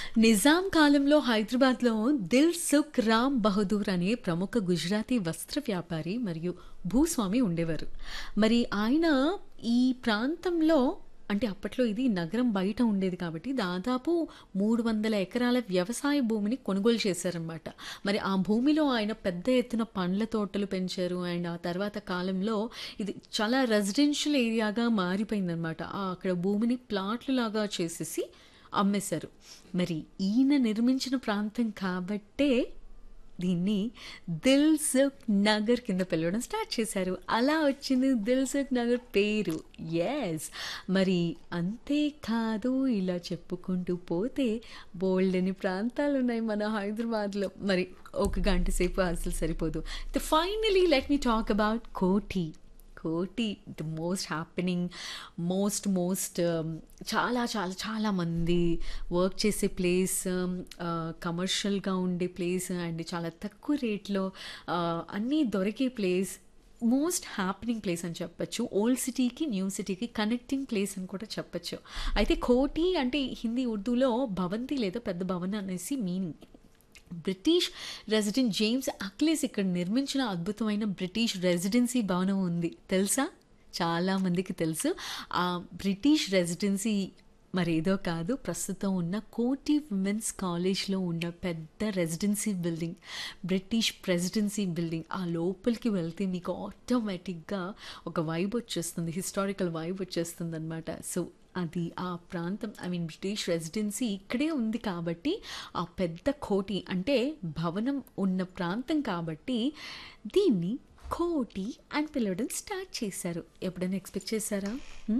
నిజాం కాలంలో హైదరాబాద్లో దిల్ సుఖ్ రామ్ బహదూర్ అనే ప్రముఖ గుజరాతీ వస్త్ర వ్యాపారి మరియు భూస్వామి ఉండేవారు మరి ఆయన ఈ ప్రాంతంలో అంటే అప్పట్లో ఇది నగరం బయట ఉండేది కాబట్టి దాదాపు మూడు వందల ఎకరాల వ్యవసాయ భూమిని కొనుగోలు చేశారనమాట మరి ఆ భూమిలో ఆయన పెద్ద ఎత్తున పండ్ల తోటలు పెంచారు అండ్ ఆ తర్వాత కాలంలో ఇది చాలా రెసిడెన్షియల్ ఏరియాగా మారిపోయిందనమాట అక్కడ భూమిని ప్లాట్లు లాగా చేసేసి అమ్మేశారు మరి ఈయన నిర్మించిన ప్రాంతం కాబట్టే దీన్ని దిల్ సుఖ్ నగర్ కింద పిలవడం స్టార్ట్ చేశారు అలా వచ్చింది దిల్ సుఖ్ నగర్ పేరు ఎస్ మరి అంతేకాదు ఇలా చెప్పుకుంటూ పోతే బోల్డ్ అని ప్రాంతాలు ఉన్నాయి మన హైదరాబాద్లో మరి ఒక గంట సేపు అసలు సరిపోదు finally let me talk about Koti Koti the most happening most most చాలా చాలా చాలా మంది వర్క్ చేసే ప్లేస్ కమర్షియల్గా ఉండే ప్లేస్ అండ్ చాలా తక్కువ రేట్లో అన్నీ దొరికే ప్లేస్ మోస్ట్ హ్యాపెనింగ్ ప్లేస్ అని చెప్పచ్చు ఓల్డ్ సిటీకి న్యూ సిటీకి కనెక్టింగ్ ప్లేస్ అని కూడా చెప్పచ్చు అయితే కోటి అంటే హిందీ ఉర్దూలో భవంతి లేదా పెద్ద భవన్ అనేసి మీనింగ్ బ్రిటిష్ రెసిడెంట్ జేమ్స్ అక్లేస్ ఇక్కడ నిర్మించిన అద్భుతమైన బ్రిటిష్ రెసిడెన్సీ భవనం ఉంది తెలుసా చాలామందికి తెలుసు ఆ బ్రిటిష్ రెసిడెన్సీ మరేదో కాదు ప్రస్తుతం ఉన్న కోటి విమెన్స్ కాలేజ్లో ఉన్న పెద్ద residency building British presidency building ఆ లోపలికి వెళ్తే మీకు ఆటోమేటిక్గా ఒక వైబ్ వచ్చేస్తుంది హిస్టారికల్ వైబ్ వచ్చేస్తుంది అనమాట సో అది ఆ ప్రాంతం ఐ మీన్ బ్రిటిష్ రెసిడెన్సీ ఇక్కడే ఉంది కాబట్టి ఆ పెద్ద కోటి అంటే భవనం ఉన్న ప్రాంతం కాబట్టి దీన్ని కోటి అని పిలవడం స్టార్ట్ చేశారు ఎప్పుడైనా ఎక్స్పెక్ట్ చేశారా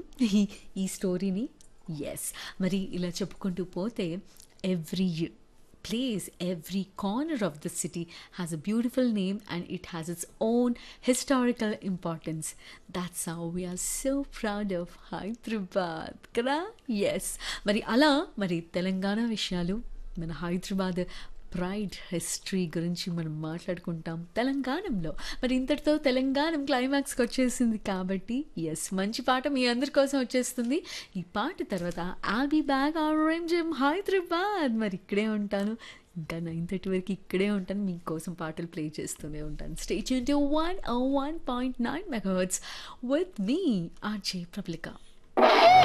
ఈ స్టోరీని ఎస్ మరి ఇలా చెప్పుకుంటూ పోతే every place, every corner of the city has a beautiful name and it has its own historical importance. That's how we are so proud of Hyderabad. కదా ఎస్ మరి అలా మరి తెలంగాణ విషయాలు మన హైదరాబాద్ ప్రైడ్ హిస్టరీ గురించి మనం మాట్లాడుకుంటాం తెలంగాణలో మరి ఇంతటితో తెలంగాణ క్లైమాక్స్కి వచ్చేసింది కాబట్టి ఎస్ మంచి పాట మీ అందరి కోసం వచ్చేస్తుంది ఈ పాట తర్వాత ఆబీ బ్యాగ్ ఆర్ జిమ్ హైదరాబాద్ మరి ఇక్కడే ఉంటాను ఇంకా నైన్ థర్టీ వరకు ఇక్కడే ఉంటాను మీకోసం పాటలు ప్లే చేస్తూనే ఉంటాను stage to one one point nine megahertz with me RJ ప్రబ్లికా